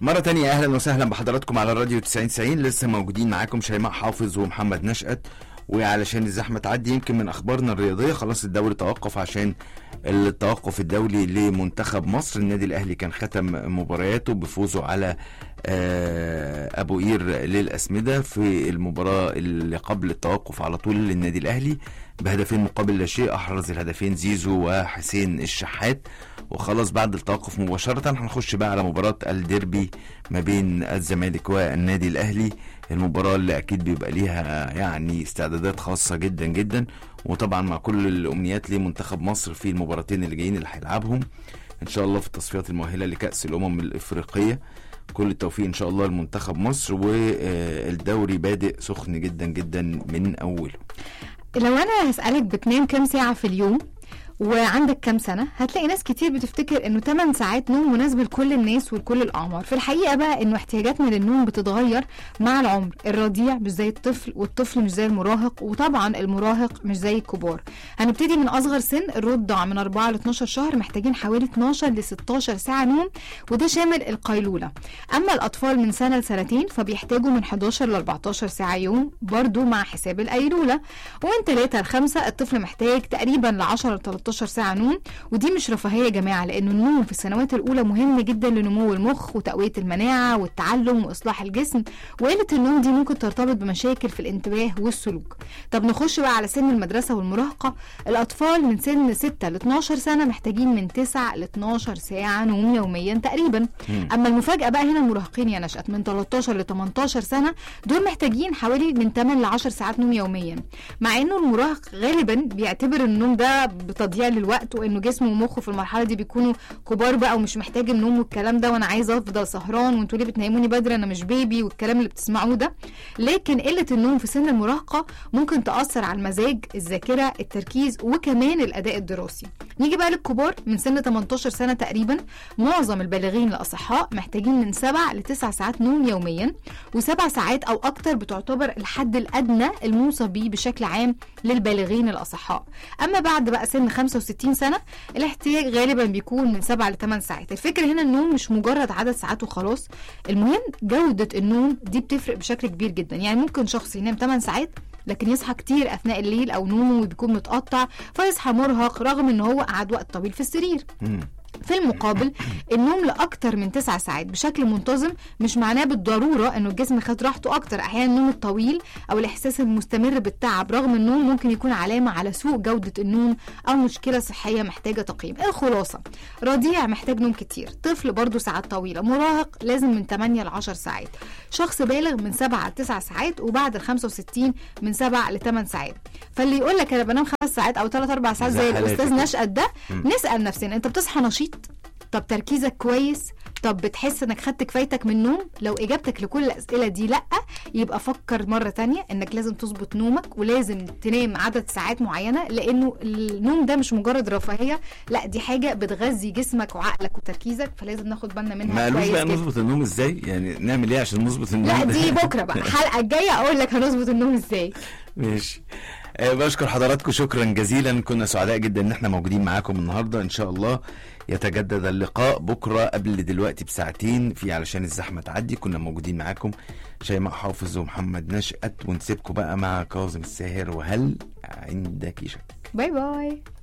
مرة تانية أهلا وسهلا بحضراتكم على الراديو 90 90 لسه موجودين معاكم شيماء حافظ ومحمد نشأت وعلشان الزحمة تعدي يمكن من أخبارنا الرياضية خلاص الدوري توقف عشان التوقف الدولي لمنتخب مصر النادي الأهلي كان ختم مبارياته بفوزه على آه، أبو قير للأسمدة في المباراة اللي قبل التوقف على طول للنادي الأهلي بهدفين مقابل لا شيء أحرز الهدفين زيزو وحسين الشحات وخلاص بعد التوقف مباشرة هنخش بقى على مباراة الديربي ما بين الزمالك والنادي الأهلي المباراة اللي أكيد بيبقى ليها يعني استعدادات خاصة جدا جدا وطبعا مع كل الأمنيات لمنتخب مصر في المباراتين اللي جايين اللي هيلعبهم إن شاء الله في التصفيات المؤهلة لكأس الأمم الإفريقية كل التوفيق إن شاء الله لمنتخب مصر والدوري بادئ سخن جدا جدا من أوله لو انا هسألك بتنام كام ساعة في اليوم وعندك كام سنة هتلاقي ناس كتير بتفتكر انه 8 ساعات نوم مناسب لكل الناس ولكل الاعمار في الحقيقة بقى انه احتياجاتنا للنوم بتتغير مع العمر الرضيع مش زي الطفل والطفل مش زي المراهق وطبعا المراهق مش زي الكبار هنبتدي من اصغر سن الرضع من 4 ل 12 شهر محتاجين حوالي 12 ل 16 ساعة نوم وده شامل القيلولة اما الاطفال من سنة لسنتين فبيحتاجوا من 11 ل 14 ساعة يوم برضو مع حساب القيلولة ومن 3 ل 5 الطفل محتاج تقريبا ل 10 ل 13 ساعة نوم ودي مش رفاهية يا جماعة لأنه النوم في السنوات الأولى مهم جدا لنمو المخ وتقوية المناعة والتعلم وإصلاح الجسم وقلة النوم دي ممكن ترتبط بمشاكل في الانتباه والسلوك طب نخش بقى على سن المدرسة والمراهقة الأطفال من سن 6 ل 12 سنة محتاجين من 9 ل 12 ساعة نوم يوميا تقريبا أما المفاجأة بقى هنا المراهقين يا نشأت من 13 ل 18 سنة دول محتاجين حوالي من 8 ل 10 ساعات نوم يوميا مع انه المراهق غالبا بيعتبر النوم ده بتضييع للوقت وانه جسمه ومخه في المرحله دي بيكونوا كبار بقى ومش محتاج النوم والكلام ده وانا عايزه افضل سهران وانتوا ليه بتنيموني بدري انا مش بيبي والكلام اللي بتسمعوه ده لكن قله النوم في سن المراهقه ممكن تاثر على المزاج الذاكره التركيز وكمان الاداء الدراسي نيجي بقى للكبار من سن 18 سنه تقريبا معظم البالغين الاصحاء محتاجين من 7 ل 9 ساعات نوم يوميا وسبع ساعات او اكتر بتعتبر الحد الادنى الموصى بيه بشكل عام للبالغين الاصحاء اما بعد بقى سن 65 سنه الاحتياج غالبا بيكون من 7 ل 8 ساعات الفكره هنا النوم مش مجرد عدد ساعات وخلاص المهم جوده النوم دي بتفرق بشكل كبير جدا يعني ممكن شخص ينام 8 ساعات لكن يصحى كتير اثناء الليل او نومه بيكون متقطع فيصحى مرهق رغم ان هو قعد وقت طويل في السرير مم. في المقابل النوم لأكتر من 9 ساعات بشكل منتظم مش معناه بالضرورة انه الجسم خد راحته اكتر احيانا النوم الطويل او الاحساس المستمر بالتعب رغم النوم ممكن يكون علامة على سوء جودة النوم او مشكلة صحية محتاجة تقييم الخلاصة رضيع محتاج نوم كتير طفل برضه ساعات طويلة مراهق لازم من 8 ل 10 ساعات شخص بالغ من 7 ل 9 ساعات وبعد ال 65 من 7 ل 8 ساعات فاللي يقول لك انا بنام 5 ساعات او 3 4 ساعات زي زي حالاتي الاستاذ كده. نشأت ده مم. نسأل نفسنا انت بتصحى نشيط طب تركيزك كويس طب بتحس انك خدت كفايتك من النوم لو اجابتك لكل الاسئله دي لا يبقى فكر مره تانية انك لازم تظبط نومك ولازم تنام عدد ساعات معينه لانه النوم ده مش مجرد رفاهيه لا دي حاجه بتغذي جسمك وعقلك وتركيزك فلازم ناخد بالنا منها ما قالوش كويس بقى جدا. نظبط النوم ازاي يعني نعمل ايه عشان نظبط النوم لا دي بكره بقى الحلقه الجايه اقول لك هنظبط النوم ازاي ماشي آه، بشكر حضراتكم شكرا جزيلا كنا سعداء جدا ان احنا موجودين معاكم النهارده ان شاء الله يتجدد اللقاء بكره قبل دلوقتي بساعتين في علشان الزحمه تعدي كنا موجودين معاكم شيماء حافظ ومحمد نشأت ونسيبكم بقى مع كاظم الساهر وهل عندك شك باي باي